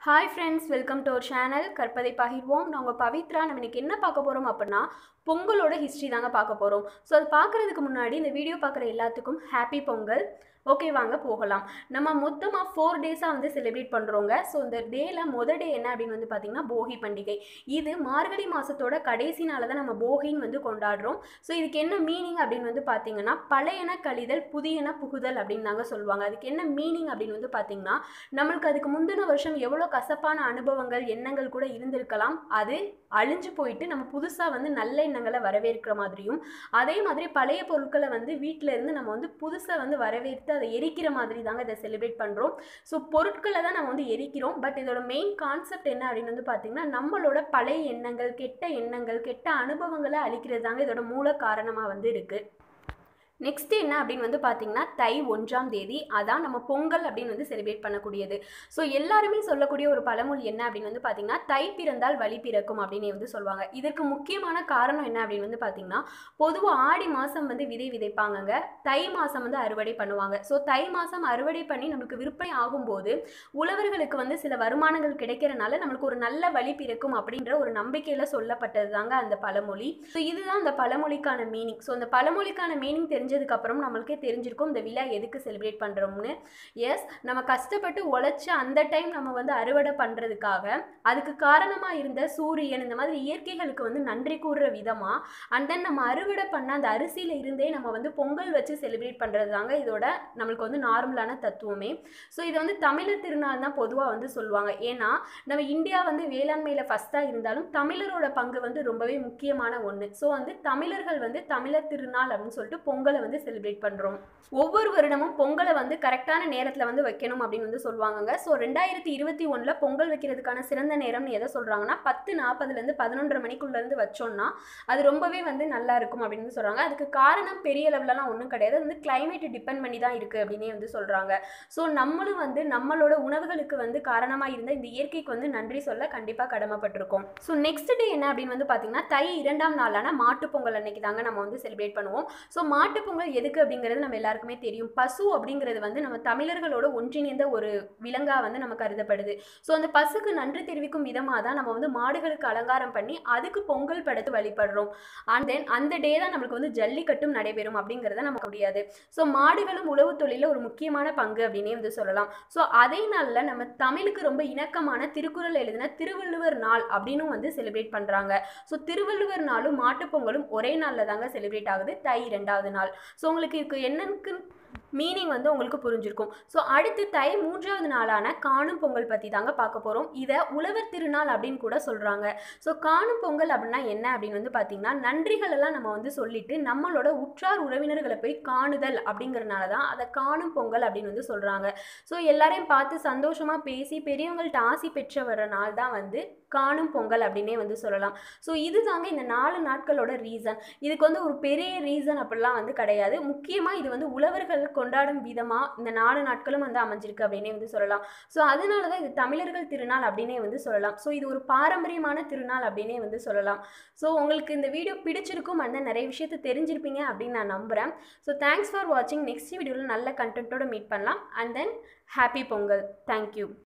hi friends welcome to our channel கற்பதை பகிர்வோம் நான் உங்கள் பவித்ரா நம்ம இன்னைக்கு என்ன பார்க்க போகிறோம் அப்படின்னா பொங்கலோட ஹிஸ்ட்ரி தாங்க பார்க்க போகிறோம் ஸோ அது பார்க்குறதுக்கு முன்னாடி இந்த வீடியோ பார்க்குற எல்லாத்துக்கும் ஹாப்பி பொங்கல் ஓகே வாங்க போகலாம் நம்ம மொத்தமாக ஃபோர் டேஸாக வந்து செலிப்ரேட் பண்ணுறோங்க ஸோ இந்த டேயில் முத டே என்ன அப்படின்னு வந்து பார்த்திங்கன்னா போகி பண்டிகை இது மார்கழி மாதத்தோட கடைசி நாளில் தான் நம்ம போகின்னு வந்து கொண்டாடுறோம் ஸோ இதுக்கு என்ன மீனிங் அப்படின்னு வந்து பார்த்தீங்கன்னா பழையன கழிதல் புதியன புகுதல் அப்படின்னு தாங்க சொல்லுவாங்க அதுக்கு என்ன மீனிங் அப்படின்னு வந்து பார்த்தீங்கன்னா நம்மளுக்கு அதுக்கு முந்தின வருஷம் எவ்வளோ கசப்பான அனுபவங்கள் எண்ணங்கள் கூட இருந்திருக்கலாம் அது அழிஞ்சு போயிட்டு நம்ம புதுசாக வந்து நல்ல எண்ணங்களை வரவேற்கிற மாதிரியும் அதே மாதிரி பழைய பொருட்களை வந்து வீட்டில் இருந்து நம்ம வந்து புதுசாக வந்து வரவேற்று அதை எரிக்கிற மாதிரி தாங்க இதை செலிப்ரேட் பண்ணுறோம் ஸோ பொருட்களை தான் நம்ம வந்து எரிக்கிறோம் பட் இதோட மெயின் கான்செப்ட் என்ன அப்படின்னு வந்து பார்த்தீங்கன்னா நம்மளோட பழைய எண்ணங்கள் கெட்ட எண்ணங்கள் கெட்ட அனுபவங்களை அழிக்கிறது தாங்க இதோட மூல காரணமாக வந்து இருக்குது நெக்ஸ்ட் என்ன அப்படின்னு வந்து பார்த்தீங்கன்னா தை ஒன்றாம் தேதி அதான் நம்ம பொங்கல் அப்படின்னு வந்து செலிப்ரேட் பண்ணக்கூடியது ஸோ எல்லாருமே சொல்லக்கூடிய ஒரு பழமொழி என்ன அப்படின்னு வந்து பார்த்தீங்கன்னா தை பிறந்தால் வழி பிறக்கும் அப்படின்னு வந்து சொல்லுவாங்க இதற்கு முக்கியமான காரணம் என்ன அப்படின்னு வந்து பார்த்தீங்கன்னா பொதுவாக ஆடி மாதம் வந்து விதை விதைப்பாங்கங்க தை மாதம் வந்து அறுவடை பண்ணுவாங்க ஸோ தை மாதம் அறுவடை பண்ணி நம்மளுக்கு விற்பனை ஆகும்போது உழவர்களுக்கு வந்து சில வருமானங்கள் கிடைக்கிறனால நம்மளுக்கு ஒரு நல்ல வழி பிறக்கும் அப்படின்ற ஒரு நம்பிக்கையில் சொல்லப்பட்டது தாங்க அந்த பழமொழி ஸோ இதுதான் அந்த பழமொழிக்கான மீனிங் ஸோ அந்த பழமொழிக்கான மீனிங் தெரிஞ்சதுக்கு அப்புறம் நம்மளுக்கே தெரிஞ்சிருக்கும் இந்த விழா எதுக்கு செலிப்ரேட் பண்ணுறோம்னு எஸ் நம்ம கஷ்டப்பட்டு உழைச்சி அந்த டைம் நம்ம வந்து அறுவடை பண்ணுறதுக்காக அதுக்கு காரணமாக இருந்த சூரியன் இந்த மாதிரி இயற்கைகளுக்கு வந்து நன்றி கூறுற விதமாக அண்ட் தென் நம்ம அறுவடை பண்ண அந்த அரிசியில் இருந்தே நம்ம வந்து பொங்கல் வச்சு செலிப்ரேட் பண்ணுறது தாங்க இதோட நம்மளுக்கு வந்து நார்மலான தத்துவமே ஸோ இதை வந்து தமிழர் திருநாள் தான் பொதுவாக வந்து சொல்லுவாங்க ஏன்னா நம்ம இந்தியா வந்து வேளாண்மையில் ஃபஸ்ட்டாக இருந்தாலும் தமிழரோட பங்கு வந்து ரொம்பவே முக்கியமான ஒன்று ஸோ வந்து தமிழர்கள் வந்து தமிழர் திருநாள் அப்படின்னு சொல்லிட்டு பொங்கலை வந்து செலிப்ரேட் பண்ணுறோம் ஒவ்வொரு வருடமும் பொங்கலை வந்து கரெக்டான நேரத்தில் வந்து வைக்கணும் அப்படின்னு வந்து சொல்லுவாங்க ஸோ ரெண்டாயிரத்தி இருபத்தி ஒன்றில் பொங்கல் வைக்கிறதுக்கான சிறந்த நேரம்னு எதை சொல்கிறாங்கன்னா பத்து நாற்பதுலேருந்து பதினொன்றரை மணிக்குள்ளேருந்து வச்சோம்னா அது ரொம்பவே வந்து நல்லா இருக்கும் அப்படின்னு சொல்கிறாங்க அதுக்கு காரணம் பெரிய லெவலெலாம் ஒன்றும் கிடையாது வந்து கிளைமேட் டிபெண்ட் பண்ணி தான் இருக்குது அப்படின்னே வந்து சொல்கிறாங்க ஸோ நம்மளும் வந்து நம்மளோட உணவுகளுக்கு வந்து காரணமாக இருந்த இந்த இயற்கைக்கு வந்து நன்றி சொல்ல கண்டிப்பாக கடமைப்பட்டிருக்கோம் ஸோ நெக்ஸ்ட் டே என்ன அப்படின்னு வந்து பார்த்தீங்கன்னா தை இரண்டாம் நாளான மாட்டுப் பொங்கல் அன்னைக்கு தாங்க நம்ம வந்து செலிப்ரேட் பண்ணுவோம் ஸோ மாட்டுப் பொங்கல் எதுக்கு அப்படிங்கிறது நம்ம எல்லாருக்குமே தெரியும் பசு அப்படிங்கிறது வந்து நம்ம தமிழர்களோட ஒன்றிணைந்த ஒரு விலங்காக வந்து நம்ம கருதப்படுது ஸோ அந்த பசுக்கு நன்றி தெரிவிக்கும் விதமாக தான் நம்ம வந்து மாடுகளுக்கு அலங்காரம் பண்ணி அதுக்கு பொங்கல் படைத்து வழிபடுறோம் அண்ட் தென் அந்த டே தான் நம்மளுக்கு வந்து ஜல்லிக்கட்டும் நடைபெறும் அப்படிங்கிறத நமக்கு முடியாது ஸோ மாடுகளும் உழவு தொழிலில் ஒரு முக்கியமான பங்கு அப்படின்னே வந்து சொல்லலாம் ஸோ அதே நாளில் நம்ம தமிழுக்கு ரொம்ப இணக்கமான திருக்குறள் எழுதின திருவள்ளுவர் நாள் அப்படின்னு வந்து செலிப்ரேட் பண்ணுறாங்க ஸோ திருவள்ளுவர் நாளும் மாட்டுப்பொங்கலும் ஒரே நாளில் தாங்க செலிப்ரேட் ஆகுது தை ரெண்டாவது நாள் ஸோ உங்களுக்கு இதுக்கு என்னன்னு மீனிங் வந்து உங்களுக்கு புரிஞ்சிருக்கும் ஸோ அடுத்து தை மூன்றாவது நாளான காணும் பொங்கல் பற்றி தாங்க பார்க்க போகிறோம் இதை உழவர் திருநாள் அப்படின்னு கூட சொல்கிறாங்க ஸோ காணும் பொங்கல் அப்படின்னா என்ன அப்படின்னு வந்து பார்த்திங்கன்னா நன்றிகள் எல்லாம் நம்ம வந்து சொல்லிட்டு நம்மளோட உற்றார் உறவினர்களை போய் காணுதல் அப்படிங்கிறனால தான் அதை காணும் பொங்கல் அப்படின்னு வந்து சொல்கிறாங்க ஸோ எல்லாரையும் பார்த்து சந்தோஷமாக பேசி பெரியவங்கள்ட்ட ஆசி பெற்ற வர நாள் தான் வந்து காணும் பொங்கல் அப்படின்னே வந்து சொல்லலாம் ஸோ இது தாங்க இந்த நாலு நாட்களோட ரீசன் இதுக்கு வந்து ஒரு பெரிய ரீசன் அப்படிலாம் வந்து கிடையாது முக்கியமாக இது வந்து உழவர்கள் கொண்டாடும் விதமாக இந்த நாலு நாட்களும் வந்து அமைஞ்சிருக்கு அப்படின்னே வந்து சொல்லலாம் ஸோ அதனால தான் இது தமிழர்கள் திருநாள் அப்படின்னே வந்து சொல்லலாம் ஸோ இது ஒரு பாரம்பரியமான திருநாள் அப்படின்னே வந்து சொல்லலாம் ஸோ உங்களுக்கு இந்த வீடியோ பிடிச்சிருக்கும் அந்த நிறைய விஷயத்தை தெரிஞ்சிருப்பீங்க அப்படின்னு நான் நம்புகிறேன் ஸோ தேங்க்ஸ் ஃபார் வாட்சிங் நெக்ஸ்ட் வீடியோவில் நல்ல கண்டென்ட்டோட மீட் பண்ணலாம் and then happy Pongal thank you